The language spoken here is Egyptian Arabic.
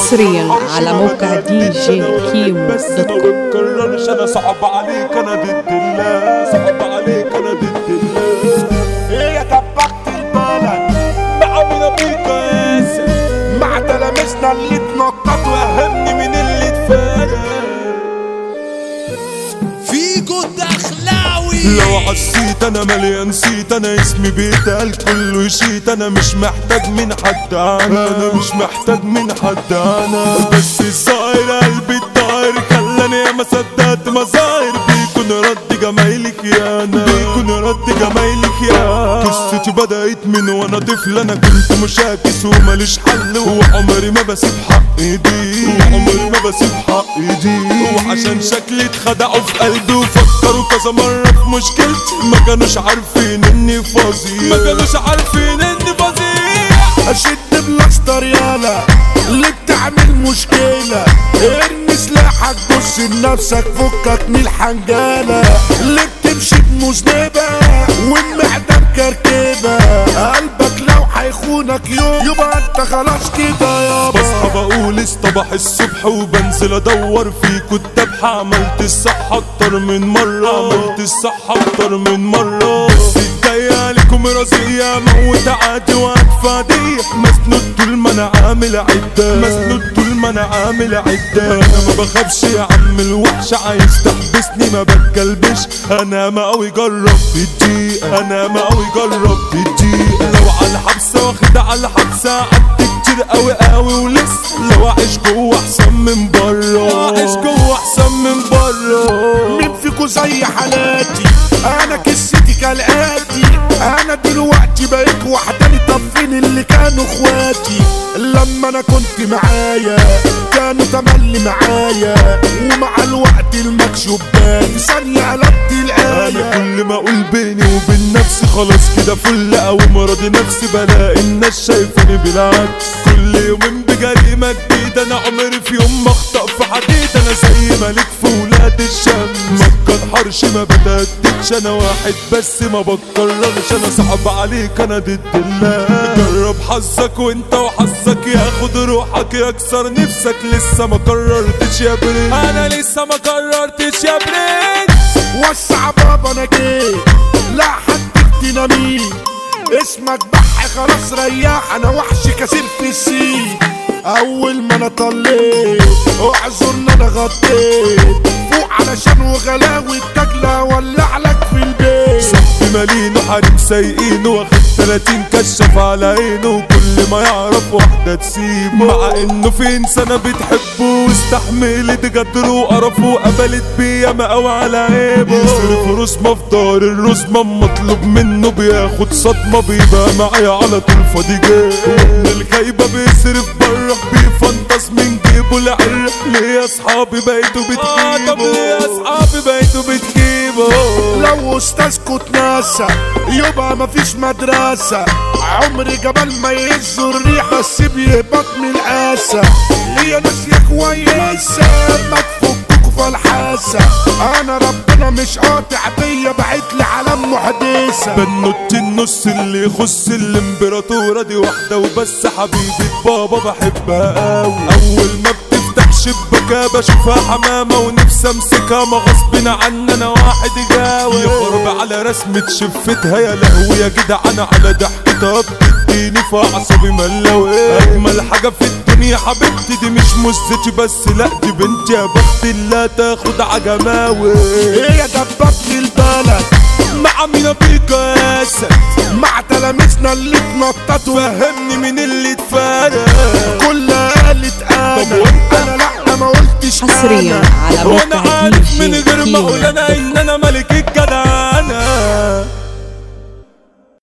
حصريا على موقع دي جي كيمو بس دوت ما كوم بتكررش انا صعب عليك انا ضد الله صعب عليك انا ضد الله هي دبكت البلد مع مين ابيك ياسر مع تلاميذنا اللي اتنططوا وهمني من اللي اتفرق فيجو دخلاوي لو عصيت انا مليان نسيت انا اسمي بيتقال كله يشيت انا مش محتاج من حد انا انا مش محتاج من حد انا بس الظاهر قلبي الطاهر خلاني يا ما صدقت مظاهر بيكون رد جمايلك يا انا بيكون رد جمايلك يا قصتي بدأت من وانا طفل انا كنت مشاكس وماليش حل وعمري ما بسيب حقي دي وعمري ما بسيب حقي دي وعشان شكلي اتخدعوا في قلبي وفكروا كذا مرة في مشكلتي ما كانوش عارفين اني فظيع ما كانوش عارفين اني فظيع اشد بلاستر يالا اللي بتعمل مشكلة ارمي سلاحك بص لنفسك فكك من الحنجالة اللي بتمشي بمذنبة والمعدة مكركبة قلبك لو هيخونك يوم يبقى انت خلاص كده يابا بصحى بقول اصطبح الصبح وبنزل ادور في كتاب عملت الصح اكتر من مرة عملت الصح اكتر من مرة بس الجاية عليكم رزية موت عادي وادفع دي مسنود طول ما انا عامل عدة مسنود طول ما انا عامل عدة انا ما بخافش يا عم الوحش عايز تحبسني ما بتكلبش انا ما قوي جرب الدقيقة انا ما قوي جرب الدقيقة لو على الحبسة واخد على الحبسة قعدت كتير قوي قوي ولسه لو اعيش جوه احسن من بره اعيش جوه احسن من بره مين فيكو زي حالاتي انا قصتي كالاتي انا دلوقتي بقيت وحداني طب فين اللي كانوا اخواتي لما انا كنت معايا كانوا تملي معايا ومع الوقت المكشوف بان في ثانية قلبت انا الآية كل ما اقول بيني وبين نفسي خلاص كده فل او مرضي نفسي بلاقي الناس شايفاني بالعكس كل يومين بجريمة جديدة انا عمري في يوم ما اخطأ في حديد انا زي ملك في ولاد الشمس ما اتكرهرش ما بتهددش انا واحد بس ما بتكررش انا صعب عليك انا ضد الله جرب حظك وانت وحظك ياخد روحك يكسر نفسك لسه ما قررتش يا برنس انا لسه ما قررتش يا برنس وسع بابا انا جيت لا حد ديناميت اسمك بح خلاص رياح انا وحش كثير في السين اول ما انا طليت اعذرني انا غطيت فوق علشان وغلاوي التجلة ولع لك في البيت صاحبي مالينه حريم سايقينه واخد 30 كشف على عينه وكل ما يعرف واحدة تسيبه مع انه في انسانة بتحبه واستحملت غدره وقرفه وقبلت بيه ياما قوي على عيبه يصرف رسمة في دار الرسمة مطلوب منه بياخد صدمة بيبقى معايا على طول فاضي جاي ومن الخيبة بيصرف بره بيفنطس من جيبه لعرق ليه يا اصحابي بقيتوا بتجيبوا طب ليه يا اصحابي بقيتوا بتجيبوا لو استاذكوا اتنسى يبقى مفيش مدرسة عمري جبل ما يهزوا الريح بس بيهبط من القاسة هي ناس يا كويسة ما تفككوا في الحاسة انا ربنا مش قاطع بيا بعت لي علام محدثة بنوت النص اللي يخص الامبراطورة دي واحدة وبس حبيبة بابا بحبها قوي اول ما بتفتح شباكها بشوفها حمامة ونفسي امسكها ما غصب عني انا واحد جاوي يا غرب على رسمة شفتها يا لهوي يا جدعان على ضحكتها بتديني في اعصابي ملوي اجمل حاجة في الدنيا حبيبتي دي مش مزتي بس لا دي بنتي يا بخت اللي تاخد عجماوي هي دببت البلد مع مين ابيك يا اسد مع تلاميذنا اللي اتنططوا فهمني من اللي اتفرق كلها قالت انا طب وانت؟ انا لا ما قلتش حصريا انا على وانا موقع دي عارف من جي غير ما كيمو اقول انا ان انا ملك الجد